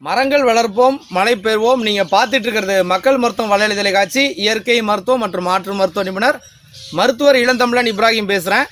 மரங்கள் வளர்ப்போம் மழை பெறுவோம் நீங்கள் பார்த்துட்டு இருக்கிறது மக்கள் மருத்துவம் வலையொலி தொலைக்காட்சி இயற்கை மருத்துவம் மற்றும் மாற்று மருத்துவ நிபுணர் மருத்துவர் இளந்தமிழன் இப்ராஹிம் பேசுகிறேன்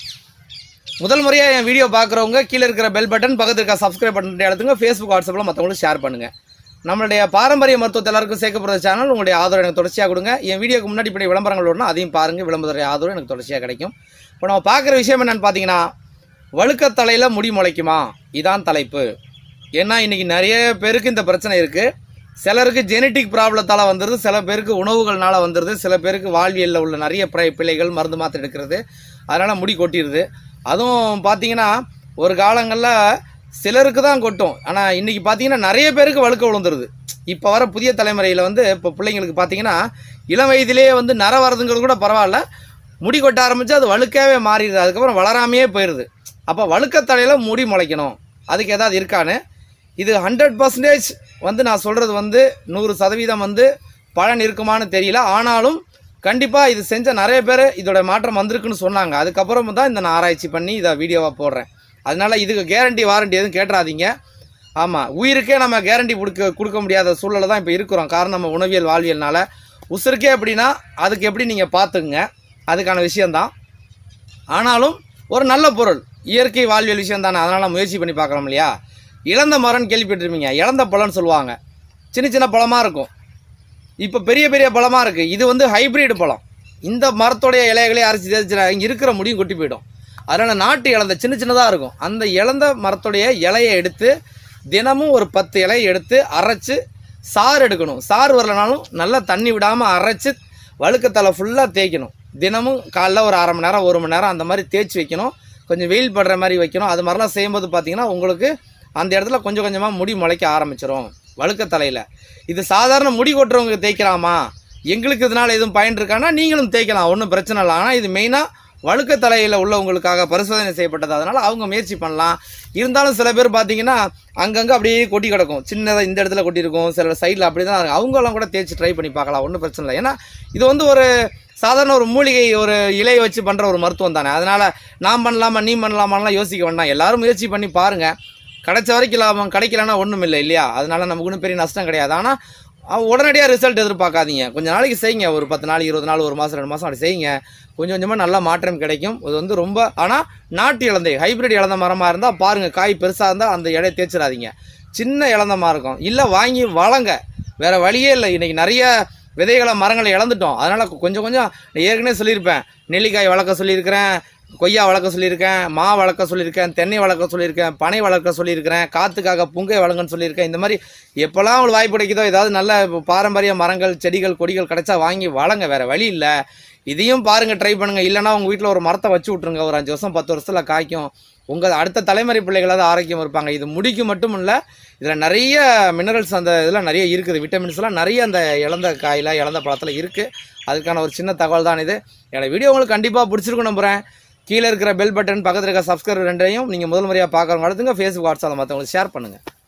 முதல் முறையாக என் வீடியோ பார்க்குறவங்க கீழே இருக்கிற பெல் பட்டன் பக்கத்தில் இருக்க சப்ஸ்கிரைப் பட்டன் எடுத்துங்க ஃபேஸ்புக் வாட்ஸ்அப்பில் மற்றவங்களுக்கு ஷேர் பண்ணுங்கள் நம்மளுடைய பாரம்பரிய மருத்துவத்தை எல்லாருக்கும் சேர்க்கப்படுற சேனல் உங்களுடைய ஆதரவு எனக்கு தொடர்ச்சியாக கொடுங்க என் வீடியோக்கு முன்னாடி இப்படி விளம்பரங்கள் வரணும் அதையும் பாருங்கள் விளம்பர ஆதரவு எனக்கு தொடர்ச்சியாக கிடைக்கும் இப்போ நம்ம பார்க்குற விஷயம் என்னென்னு பார்த்தீங்கன்னா வழுக்கத்தலையில் முடி முளைக்குமா இதான் தலைப்பு ஏன்னா இன்றைக்கி நிறைய பேருக்கு இந்த பிரச்சனை இருக்குது சிலருக்கு ஜெனட்டிக் ப்ராப்ளத்தால் வந்துடுது சில பேருக்கு உணவுகள்னால வந்துடுது சில பேருக்கு வாழ்வியலில் உள்ள நிறைய பிழை பிள்ளைகள் மருந்து மாத்திரை எடுக்கிறது அதனால் முடி கொட்டிடுது அதுவும் பார்த்தீங்கன்னா ஒரு காலங்களில் சிலருக்கு தான் கொட்டும் ஆனால் இன்றைக்கி பார்த்தீங்கன்னா நிறைய பேருக்கு வழுக்க விழுந்துருது இப்போ வர புதிய தலைமுறையில் வந்து இப்போ பிள்ளைங்களுக்கு பார்த்தீங்கன்னா இளம் வயதிலேயே வந்து நர வரதுங்கிறது கூட பரவாயில்ல முடி கொட்ட ஆரம்பித்து அது வழுக்காவே மாறிடுது அதுக்கப்புறம் வளராமையே போயிடுது அப்போ வழுக்கத்தலையில் முடி முளைக்கணும் அதுக்கு ஏதாவது இருக்கான்னு இது ஹண்ட்ரட் பர்சன்டேஜ் வந்து நான் சொல்கிறது வந்து நூறு சதவீதம் வந்து பலன் இருக்குமான்னு தெரியல ஆனாலும் கண்டிப்பாக இது செஞ்ச நிறைய பேர் இதோட மாற்றம் வந்திருக்குன்னு சொன்னாங்க அதுக்கப்புறம் தான் இந்த நான் ஆராய்ச்சி பண்ணி இதை வீடியோவாக போடுறேன் அதனால இதுக்கு கேரண்டி வாரண்டி எதுவும் கேட்டுறாதீங்க ஆமாம் உயிருக்கே நம்ம கேரண்டி கொடுக்க கொடுக்க முடியாத சூழலை தான் இப்போ இருக்கிறோம் காரணம் நம்ம உணவியல் வாழ்வியல்னால உசுருக்கே எப்படின்னா அதுக்கு எப்படி நீங்கள் பார்த்துக்குங்க அதுக்கான விஷயந்தான் ஆனாலும் ஒரு நல்ல பொருள் இயற்கை வாழ்வியல் விஷயம் தானே அதனால் முயற்சி பண்ணி பார்க்குறோம் இல்லையா இழந்த மரம்னு கேள்விப்பட்டிருப்பீங்க இழந்த பழம்னு சொல்லுவாங்க சின்ன சின்ன பழமாக இருக்கும் இப்போ பெரிய பெரிய பழமாக இருக்குது இது வந்து ஹைப்ரிட் பழம் இந்த மரத்தோடைய இலைகளே அரைச்சி தேய்ச்சினா இங்கே இருக்கிற முடியும் கொட்டி போயிடும் அதனால் நாட்டு இழந்த சின்ன சின்னதாக இருக்கும் அந்த இழந்த மரத்துடைய இலையை எடுத்து தினமும் ஒரு பத்து இலையை எடுத்து அரைச்சு சாறு எடுக்கணும் சாறு வரலனாலும் நல்லா தண்ணி விடாமல் அரைச்சு வழுக்கத்தலை ஃபுல்லாக தேய்க்கணும் தினமும் காலைல ஒரு அரை மணி நேரம் ஒரு மணி நேரம் அந்த மாதிரி தேய்ச்சி வைக்கணும் கொஞ்சம் வெயில் படுற மாதிரி வைக்கணும் அது மாதிரிலாம் செய்யும்போது பார்த்தீங்கன்னா உங்களுக்கு அந்த இடத்துல கொஞ்சம் கொஞ்சமாக முடி முளைக்க ஆரம்பிச்சிரும் வழுக்கத்தலையில் இது சாதாரண முடி கொட்டுறவங்க தேய்க்கலாமா எங்களுக்கு இதனால் எதுவும் பயன் இருக்கான்னா நீங்களும் தேய்க்கலாம் ஒன்றும் பிரச்சனை இல்லை ஆனால் இது மெயினாக வழுக்கத்தலையில் உள்ளவங்களுக்காக பரிசோதனை செய்யப்பட்டது அதனால் அவங்க முயற்சி பண்ணலாம் இருந்தாலும் சில பேர் பார்த்தீங்கன்னா அங்கங்கே அப்படியே கொட்டி கிடக்கும் சின்னதாக இந்த இடத்துல கொட்டியிருக்கும் சில சைடில் அப்படி தான் இருக்கும் அவங்கெல்லாம் கூட தேய்ச்சி ட்ரை பண்ணி பார்க்கலாம் ஒன்றும் பிரச்சனை இல்லை ஏன்னா இது வந்து ஒரு சாதாரண ஒரு மூலிகை ஒரு இலையை வச்சு பண்ணுற ஒரு மருத்துவம் தானே அதனால் நான் பண்ணலாமா நீ பண்ணலாமான்லாம் யோசிக்க வேண்டாம் எல்லாரும் முயற்சி பண்ணி பாருங்கள் கிடைச்ச வரைக்கும் லாபம் கிடைக்கலன்னா ஒன்றும் இல்லை இல்லையா அதனால நமக்கு ஒன்றும் பெரிய நஷ்டம் கிடையாது ஆனால் உடனடியாக ரிசல்ட் எதிர்பார்க்காதீங்க கொஞ்ச நாளைக்கு செய்யுங்க ஒரு பத்து நாள் இருபது நாள் ஒரு மாதம் ரெண்டு மாதம் அப்படி செய்யுங்க கொஞ்சம் கொஞ்சமாக நல்ல மாற்றம் கிடைக்கும் இது வந்து ரொம்ப ஆனால் நாட்டு இழந்தை ஹைபிரிட் இழந்த மரமாக இருந்தால் பாருங்கள் காய் பெருசாக இருந்தால் அந்த இடையை தேய்ச்சிடாதீங்க சின்ன இழந்த மரம் இருக்கும் இல்லை வாங்கி வளங்க வேற வழியே இல்லை இன்றைக்கி நிறைய விதைகளை மரங்களை இழந்துட்டோம் அதனால் கொஞ்சம் கொஞ்சம் நான் ஏற்கனவே சொல்லியிருப்பேன் நெல்லிக்காய் வளர்க்க சொல்லியிருக்கிறேன் கொய்யா வளர்க்க சொல்லியிருக்கேன் மா வளர்க்க சொல்லியிருக்கேன் தென்னை வளர்க்க சொல்லியிருக்கேன் பனை வளர்க்க சொல்லியிருக்கிறேன் காற்றுக்காக புங்கை வளங்கன்னு சொல்லியிருக்கேன் இந்த மாதிரி எப்போல்லாம் உங்களுக்கு வாய்ப்பு கிடைக்குதோ ஏதாவது நல்ல பாரம்பரிய மரங்கள் செடிகள் கொடிகள் கிடைச்சா வாங்கி வளங்க வேற வழி இல்லை இதையும் பாருங்க ட்ரை பண்ணுங்க இல்லைன்னா உங்கள் வீட்டில் ஒரு மரத்தை வச்சு விட்ருங்க ஒரு அஞ்சு வருஷம் பத்து வருஷத்தில் காய்க்கும் உங்கள் அடுத்த தலைமுறை பிள்ளைகளாவது ஆரோக்கியம் இருப்பாங்க இது முடிக்கு மட்டும் இல்லை இதில் நிறைய மினரல்ஸ் அந்த இதில் நிறைய இருக்குது விட்டமின்ஸ்லாம் நிறைய அந்த இழந்த காயில் இழந்த பழத்தில் இருக்குது அதுக்கான ஒரு சின்ன தகவல் தான் இது என்னோட வீடியோ உங்களுக்கு கண்டிப்பாக பிடிச்சிருக்கும் நம்புகிறேன் கீழே இருக்கிற பெல் பட்டன் பக்கத்தில் இருக்க சப்ஸ்கிரைப் ரெண்டையும் நீங்கள் முதல் முறையாக பார்க்குறவங்க அடுத்துங்க ஃபேஸ்புக் வாட்ஸ்அப்பில் மற்றவங்களுக்கு ஷேர் பண்ணுங்கள்